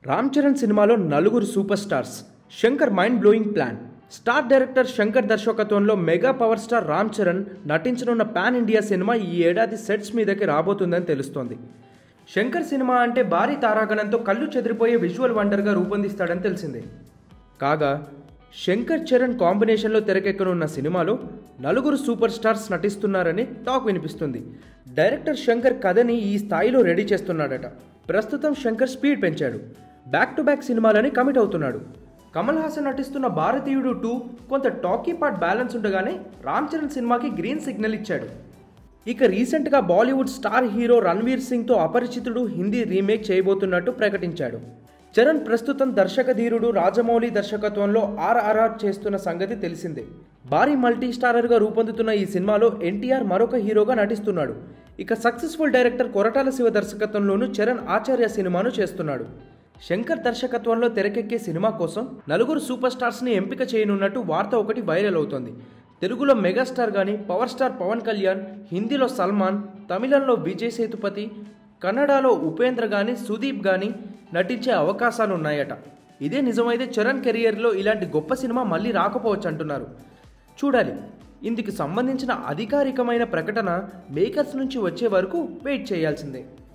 రామ్ చరణ్ సినిమాలో నలుగురు super stars Shankar mind blowing plan star director Shankar దర్శకత్వంలో mega power star Ram Charan నటించనున్న పాన్ ఇండియా సినిమా ఈ ఏడాది సెట్స్ మీదకి రాబోతుందని తెలుస్తోంది శంకర్ సినిమా అంటే భారీ తారాగణంతో కళ్ళు చెదిరిపోయే విజువల్ వండర్గా రూపొందిస్తాడని తెలిసిందే కాగా శంకర్ చరణ్ కాంబినేషన్లో తెరకెక్కనున్న సినిమాలో నలుగురు సూపర్ స్టార్స్ నటిస్తున్నారని టాక్ వినిపిస్తుంది డైరెక్టర్ శంకర్ కథని ఈ స్థాయిలో రెడీ చేస్తున్నాడట ప్రస్తుతం శంకర్ స్పీడ్ పెంచాడు బ్యాక్ టు బ్యాక్ సినిమాలని కమిట్ అవుతున్నాడు కమల్ హాసన్ నటిస్తున్న భారతీయుడు టూ కొంత టాకీ పార్ట్ బ్యాలెన్స్ ఉండగానే రామ్ చరణ్ సినిమాకి గ్రీన్ సిగ్నల్ ఇచ్చాడు ఇక రీసెంట్గా బాలీవుడ్ స్టార్ హీరో రణ్వీర్ సింగ్తో అపరిచితుడు హిందీ రీమేక్ చేయబోతున్నట్టు ప్రకటించాడు చరణ్ ప్రస్తుతం దర్శక ధీరుడు రాజమౌళి దర్శకత్వంలో ఆర్ఆర్ఆర్ చేస్తున్న సంగతి తెలిసిందే భారీ మల్టీ స్టారర్గా రూపొందుతున్న ఈ సినిమాలో ఎన్టీఆర్ మరొక హీరోగా నటిస్తున్నాడు ఇక సక్సెస్ఫుల్ డైరెక్టర్ కొరటాల శివ దర్శకత్వంలోనూ చరణ్ ఆచార్య సినిమాను చేస్తున్నాడు శంకర్ దర్శకత్వంలో తెరకెక్కే సినిమా కోసం నలుగురు సూపర్ స్టార్స్ని ఎంపిక చేయనున్నట్టు వార్త ఒకటి వైరల్ అవుతోంది తెలుగులో మెగాస్టార్ కానీ పవర్ స్టార్ పవన్ కళ్యాణ్ హిందీలో సల్మాన్ తమిళంలో విజయ్ సేతుపతి కన్నడలో ఉపేంద్ర కానీ సుదీప్ కానీ నటించే అవకాశాలు ఉన్నాయట ఇదే నిజమైతే చరణ్ కెరియర్లో ఇలాంటి గొప్ప సినిమా మళ్ళీ రాకపోవచ్చు అంటున్నారు చూడాలి ఇందుకు సంబంధించిన అధికారికమైన ప్రకటన మేకర్స్ నుంచి వచ్చే వరకు వెయిట్ చేయాల్సిందే